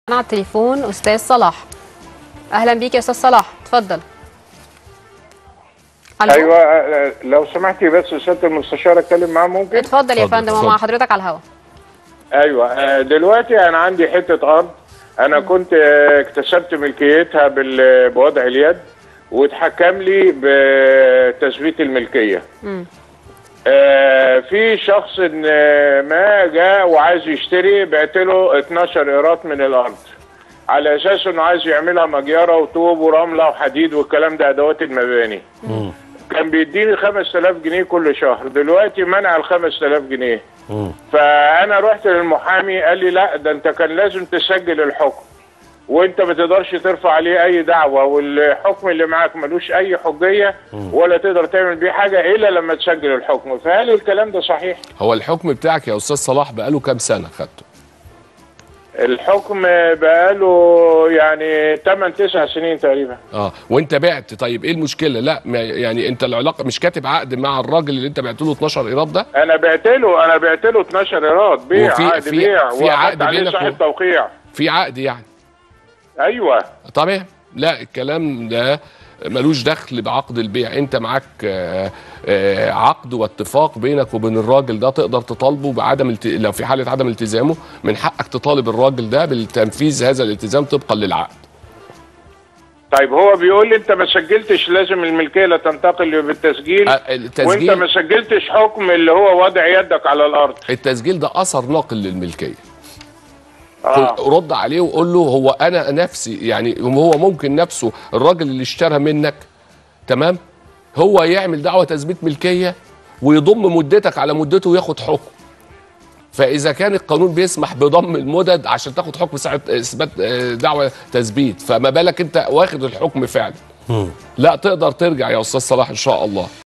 على التليفون استاذ صلاح اهلا بيك يا استاذ صلاح اتفضل ألو؟ ايوه آه، لو سمحتي بس سياده المستشار اتكلم معاه ممكن اتفضل يا اتفضل، فندم اتفضل. ومع حضرتك على الهواء ايوه آه، دلوقتي انا عندي حته ارض انا كنت آه، اكتسبت ملكيتها بال- بوضع اليد واتحكم لي بتثبيت الملكيه مم. آه، في شخص إن ما جاء وعايز يشتري بعت له 12 ايراد من الارض على اساس انه عايز يعملها مجيره وطوب ورمله وحديد والكلام ده ادوات المباني كان بيديني 5000 جنيه كل شهر دلوقتي منع ال 5000 جنيه فانا رحت للمحامي قال لي لا ده انت كان لازم تسجل الحكم وانت ما تقدرش ترفع عليه اي دعوه والحكم اللي معاك ملوش اي حجيه ولا تقدر تعمل بيه حاجه الا لما تسجل الحكم فهل الكلام ده صحيح؟ هو الحكم بتاعك يا استاذ صلاح بقاله كام سنه خدته الحكم بقاله يعني 8 9 سنين تقريبا اه وانت بعت طيب ايه المشكله لا ما يعني انت العلاقه مش كاتب عقد مع الراجل اللي انت بعت له 12 ايراد ده انا بعت له انا بعت له 12 ايراد بيع وفي- عقد في- بيع في وأخدت عقد عليه بينك صاحب و- توقيع في عقد يعني ايوه طبيعي لا الكلام ده ملوش دخل بعقد البيع انت معاك آه، آه، عقد واتفاق بينك وبين الراجل ده تقدر تطالبه بعدم الت... لو في حاله عدم التزامه من حقك تطالب الراجل ده بالتنفيذ هذا الالتزام طبقا للعقد طيب هو بيقول لي انت ما سجلتش لازم الملكيه لا تنتقل بالتسجيل آه، وانت التسجيل ما سجلتش حكم اللي هو وضع يدك على الارض التسجيل ده اثر ناقل للملكيه اه رد عليه وقول له هو انا نفسي يعني هو ممكن نفسه الراجل اللي اشترى منك تمام هو يعمل دعوه تثبيت ملكيه ويضم مدتك على مدته وياخد حكم فاذا كان القانون بيسمح بضم المدد عشان تاخد حكم ساعه اثبات آه، دعوه تثبيت فما بالك انت واخد الحكم فعلا لا تقدر ترجع يا استاذ صلاح ان شاء الله